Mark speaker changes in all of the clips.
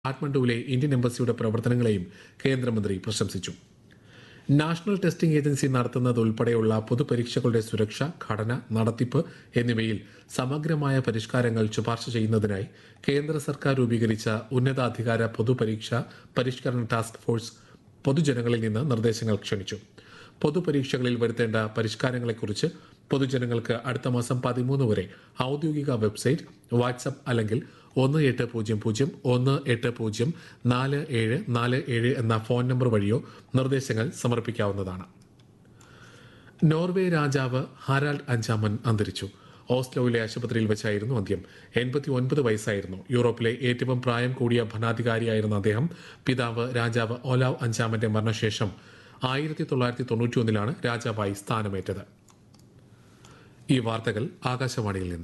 Speaker 1: കാഠ്മണ്ഡുവിലെ Indian എംബസിയുടെ പ്രവർത്തനങ്ങളെയും കേന്ദ്രമന്ത്രി പ്രശംസിച്ചു നാഷണൽ ടെസ്റ്റിംഗ് ഏജൻസി നടത്തുന്നതുൾപ്പെടെയുള്ള പൊതുപരീക്ഷകളുടെ സുരക്ഷ ഘടന നടത്തിപ്പ് എന്നിവയിൽ സമഗ്രമായ പരിഷ്കാരങ്ങൾ ശുപാർശ ചെയ്യുന്നതിനായി കേന്ദ്ര സർക്കാർ രൂപീകരിച്ച ഉന്നതാധികാര പൊതുപരീക്ഷ പരിഷ്കരണ ടാസ്ക് ഫോഴ്സ് പൊതുജനങ്ങളിൽ നിന്ന് നിർദ്ദേശങ്ങൾ ക്ഷണിച്ചു പൊതുപരീക്ഷകളിൽ വരുത്തേണ്ട പരിഷ്കാരങ്ങളെക്കുറിച്ച് പൊതുജനങ്ങൾക്ക് അടുത്ത മാസം പതിമൂന്ന് വരെ ഔദ്യോഗിക വെബ്സൈറ്റ് വാട്സപ്പ് അല്ലെങ്കിൽ ഒന്ന് എട്ട് പൂജ്യം പൂജ്യം ഒന്ന് എട്ട് പൂജ്യം നാല് ഏഴ് നാല് ഏഴ് എന്ന ഫോൺ നമ്പർ വഴിയോ നിർദ്ദേശങ്ങൾ സമർപ്പിക്കാവുന്നതാണ് നോർവേ രാജാവ് ഹാരാൾഡ് അഞ്ചാമൻ അന്തരിച്ചു ഓസ്ലോയിലെ ആശുപത്രിയിൽ വെച്ചായിരുന്നു അന്ത്യം എൺപത്തി ഒൻപത് വയസ്സായിരുന്നു യൂറോപ്പിലെ ഏറ്റവും പ്രായം കൂടിയ ഭരണാധികാരിയായിരുന്ന അദ്ദേഹം പിതാവ് രാജാവ് ഓലാവ് അഞ്ചാമന്റെ മരണശേഷം ആയിരത്തി തൊള്ളായിരത്തി തൊണ്ണൂറ്റി ഒന്നിലാണ് രാജാവായി സ്ഥാനമേറ്റത് ഈ വാർത്തകൾ ആകാശവാണിയിൽ നിന്ന്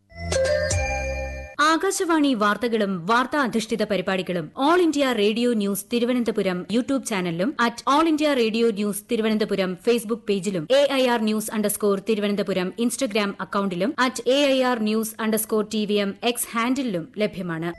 Speaker 2: ആകാശവാണി വാർത്തകളും വാർത്താ അധിഷ്ഠിത പരിപാടികളും all India radio news Thiruvananthapuram YouTube ചാനലിലും at all India radio news Thiruvananthapuram Facebook പേജിലും A I R news underscore Thiruvananthapuram Instagram അക്കൌണ്ടിലും at A I R news underscore T V M X ഹാൻഡിലും ലഭ്യമാണ്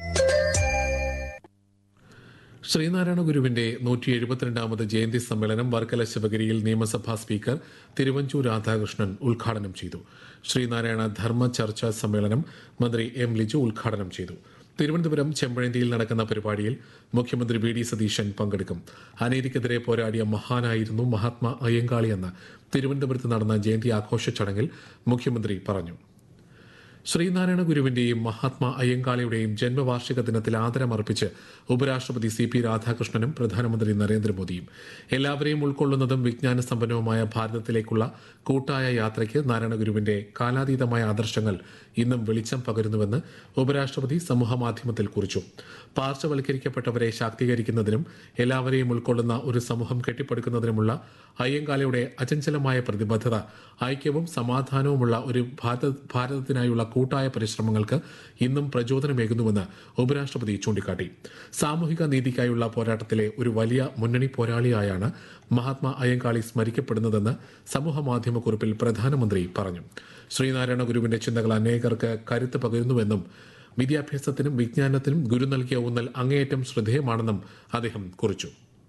Speaker 1: ശ്രീനാരായണ ഗുരുവിന്റെ നൂറ്റി എഴുപത്തിരണ്ടാമത് ജയന്തി സമ്മേളനം വർക്കല ശിവഗിരിയിൽ നിയമസഭാ സ്പീക്കർ തിരുവഞ്ചൂർ രാധാകൃഷ്ണൻ ഉദ്ഘാടനം ചെയ്തു ശ്രീനാരായണ ധർമ്മ ചർച്ചാ സമ്മേളനം മന്ത്രി എം ലിജു ഉദ്ഘാടനം ചെയ്തു തിരുവനന്തപുരം ചെമ്പഴന്തിയിൽ നടക്കുന്ന പരിപാടിയിൽ മുഖ്യമന്ത്രി വി ഡി സതീശൻ പങ്കെടുക്കും അനീതിക്കെതിരെ പോരാടിയ മഹാനായിരുന്നു മഹാത്മാ അയ്യങ്കാളിയെന്ന് തിരുവനന്തപുരത്ത് നടന്ന ജയന്തി ആഘോഷ ചടങ്ങിൽ മുഖ്യമന്ത്രി പറഞ്ഞു ശ്രീനാരായണ ഗുരുവിന്റെയും മഹാത്മാ അയ്യങ്കാളിയുടെയും ജന്മവാർഷിക ദിനത്തിൽ ആദരമർപ്പിച്ച് ഉപരാഷ്ട്രപതി സി പി രാധാകൃഷ്ണനും പ്രധാനമന്ത്രി നരേന്ദ്രമോദിയും എല്ലാവരെയും ഉൾക്കൊള്ളുന്നതും വിജ്ഞാന സമ്പന്നവുമായ ഭാരതത്തിലേക്കുള്ള കൂട്ടായ യാത്രയ്ക്ക് നാരായണ ഗുരുവിന്റെ കാലാതീതമായ ആദർശങ്ങൾ ഇന്നും വെളിച്ചം പകരുന്നുവെന്ന് ഉപരാഷ്ട്രപതി സമൂഹമാധ്യമത്തിൽ കുറിച്ചു പാർശ്വവൽക്കരിക്കപ്പെട്ടവരെ ശാക്തീകരിക്കുന്നതിനും എല്ലാവരെയും ഉൾക്കൊള്ളുന്ന ഒരു സമൂഹം കെട്ടിപ്പടുക്കുന്നതിനുമുള്ള അയ്യങ്കാലയുടെ അചഞ്ചലമായ പ്രതിബദ്ധത ഐക്യവും സമാധാനവുമുള്ള ഒരു ഭാരത ഭാരതത്തിനായുള്ള കൂട്ടായ പരിശ്രമങ്ങൾക്ക് ഇന്നും പ്രചോദനമേകുന്നുവെന്ന് ഉപരാഷ്ട്രപതി ചൂണ്ടിക്കാട്ടി സാമൂഹിക നീതിക്കായുള്ള പോരാട്ടത്തിലെ ഒരു വലിയ മുന്നണി പോരാളിയായാണ് മഹാത്മാ അയ്യങ്കാളി സ്മരിക്കപ്പെടുന്നതെന്ന് സമൂഹമാധ്യമക്കുറിപ്പിൽ പ്രധാനമന്ത്രി പറഞ്ഞു ശ്രീനാരായണ ഗുരുവിന്റെ ചിന്തകൾ അനേകർക്ക് കരുത്ത് പകരുന്നുവെന്നും വിദ്യാഭ്യാസത്തിനും വിജ്ഞാനത്തിനും ഗുരു നൽകിയ ഊന്നൽ അങ്ങേയറ്റം ശ്രദ്ധേയമാണെന്നും അദ്ദേഹം കുറിച്ചു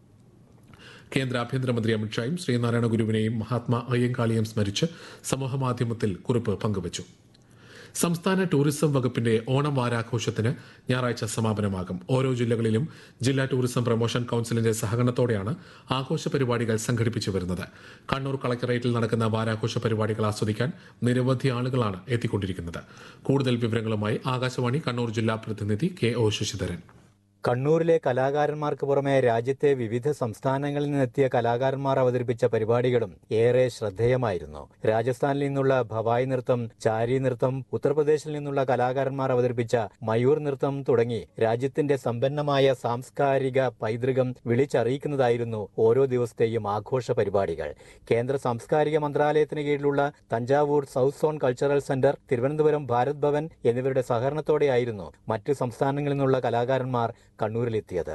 Speaker 1: കേന്ദ്ര ആഭ്യന്തരമന്ത്രി അമിത്ഷായും ശ്രീനാരായണ ഗുരുവിനെയും മഹാത്മാ അയ്യങ്കാളിയും സ്മരിച്ച് സമൂഹമാധ്യമത്തിൽ കുറിപ്പ് പങ്കുവച്ചു സംസ്ഥാന ടൂറിസം വകുപ്പിന്റെ ഓണം വാരാഘോഷത്തിന് ഞായറാഴ്ച സമാപനമാകും ഓരോ ജില്ലകളിലും ജില്ലാ ടൂറിസം പ്രൊമോഷൻ കൌൺസിലിന്റെ സഹകരണത്തോടെയാണ് ആഘോഷ പരിപാടികൾ സംഘടിപ്പിച്ചു വരുന്നത് കണ്ണൂർ കളക്ടറേറ്റിൽ നടക്കുന്ന വാരാഘോഷ പരിപാടികൾ ആസ്വദിക്കാൻ നിരവധി ആളുകളാണ് എത്തിക്കൊണ്ടിരിക്കുന്നത് കൂടുതൽ വിവരങ്ങളുമായി ആകാശവാണി കണ്ണൂർ ജില്ലാ പ്രതിനിധി കെ ഒ ശശിധരൻ
Speaker 3: കണ്ണൂരിലെ കലാകാരന്മാർക്ക് പുറമെ രാജ്യത്തെ വിവിധ സംസ്ഥാനങ്ങളിൽ നിന്നെത്തിയ കലാകാരന്മാർ അവതരിപ്പിച്ച പരിപാടികളും ഏറെ ശ്രദ്ധേയമായിരുന്നു രാജസ്ഥാനിൽ നിന്നുള്ള ഭവായ് നൃത്തം ചാരി നൃത്തം ഉത്തർപ്രദേശിൽ നിന്നുള്ള കലാകാരന്മാർ അവതരിപ്പിച്ച മയൂർ നൃത്തം തുടങ്ങി രാജ്യത്തിന്റെ സമ്പന്നമായ സാംസ്കാരിക പൈതൃകം വിളിച്ചറിയിക്കുന്നതായിരുന്നു ഓരോ ദിവസത്തെയും ആഘോഷ പരിപാടികൾ കേന്ദ്ര സാംസ്കാരിക മന്ത്രാലയത്തിന് കീഴിലുള്ള Thanjavur south zone cultural centre Thiruvananthapuram Bharat Bhavan എന്നിവരുടെ സഹകരണത്തോടെയായിരുന്നു മറ്റ് സംസ്ഥാനങ്ങളിൽ നിന്നുള്ള കലാകാരന്മാർ കണ്ണൂരിലെത്തിയത്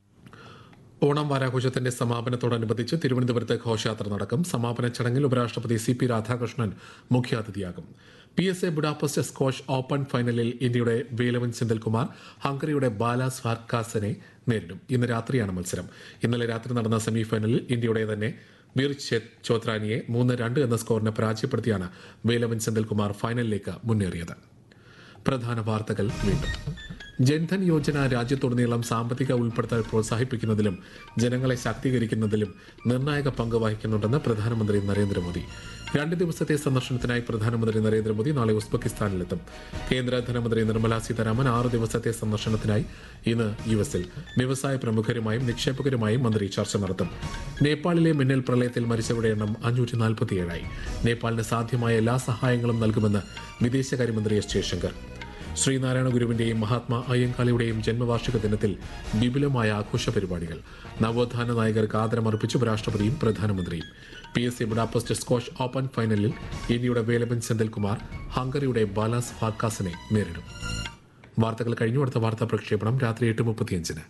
Speaker 1: ഓണം വാരാഘോഷത്തിന്റെ സമാപനത്തോടനുബന്ധിച്ച് തിരുവനന്തപുരത്ത് ഘോഷയാത്ര നടക്കും സമാപന ചടങ്ങിൽ ഉപരാഷ്ട്രപതി സി പി രാധാകൃഷ്ണൻ മുഖ്യാതിഥിയാകും P S A Budapest squash open ഫൈനലിൽ ഇന്ത്യയുടെ വേലവൻ സെന്തിൽകുമാർ ഹംഗറിയുടെ ബാലാസ് ഫാർക്കാസനെ നേരിടും ഇന്ന് രാത്രിയാണ് മത്സരം ഇന്നലെ രാത്രി നടന്ന സെമി ഫൈനലിൽ ഇന്ത്യയുടെ തന്നെ വീർ ചോത്രാനിയെ മൂന്ന് രണ്ട് എന്ന സ്കോറിന് പരാജയപ്പെടുത്തിയാണ് വേലവൻ സെന്തിൽകുമാർ ഫൈനലിലേക്ക് മുന്നേറിയത് പ്രധാന വാർത്തകൾ വീണ്ടും ജൻധൻ യോജന രാജ്യത്തുടനീളം സാമ്പത്തിക ഉൾപ്പെടുത്തൽ പ്രോത്സാഹിപ്പിക്കുന്നതിലും ജനങ്ങളെ ശാക്തീകരിക്കുന്നതിലും നിർണായക പങ്ക് വഹിക്കുന്നുണ്ടെന്ന് പ്രധാനമന്ത്രി നരേന്ദ്രമോദി രണ്ട് ദിവസത്തെ സന്ദർശനത്തിനായി പ്രധാനമന്ത്രി നരേന്ദ്രമോദി നാളെ ഉസ്ബെക്കിസ്ഥാനിലെത്തും കേന്ദ്ര ധനമന്ത്രി നിർമ്മല സീതാരാമൻ ആറ് ദിവസത്തെ സന്ദർശനത്തിനായി ഇന്ന് യു എസിൽ വ്യവസായ പ്രമുഖരുമായും നിക്ഷേപകരുമായും മന്ത്രി ചർച്ച നടത്തും നേപ്പാളിലെ മിന്നൽ പ്രളയത്തിൽ മരിച്ചവരുടെ എണ്ണം അഞ്ഞൂറ്റി നാൽപ്പത്തിയേഴായി നേപ്പാളിന് സാധ്യമായ എല്ലാ സഹായങ്ങളും നൽകുമെന്ന് വിദേശകാര്യമന്ത്രി എസ് ജയശങ്കർ ശ്രീനാരായണ ഗുരുവിന്റെയും മഹാത്മാ അയ്യങ്കാളിയുടെയും ജന്മവാർഷിക ദിനത്തിൽ വിപുലമായ ആഘോഷ പരിപാടികൾ നവോത്ഥാന നായകർക്ക് ആദരമർപ്പിച്ച് ഉപരാഷ്ട്രപതിയും പ്രധാനമന്ത്രിയും P S C Budapest squash open ഫൈനലിൽ ഇന്ത്യയുടെ വേലബൻ സെന്തിൽകുമാർ ഹംഗറിയുടെ ബാലാസ് ഫാർക്കാസിനെ നേരിടും വാർത്തകൾ കഴിഞ്ഞു അടുത്ത വാർത്താ പ്രക്ഷേപണം രാത്രി എട്ട് മുപ്പത്തിയഞ്ചിന്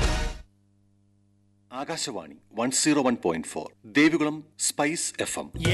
Speaker 4: Akashvani one zero one point four Devikulam spice F M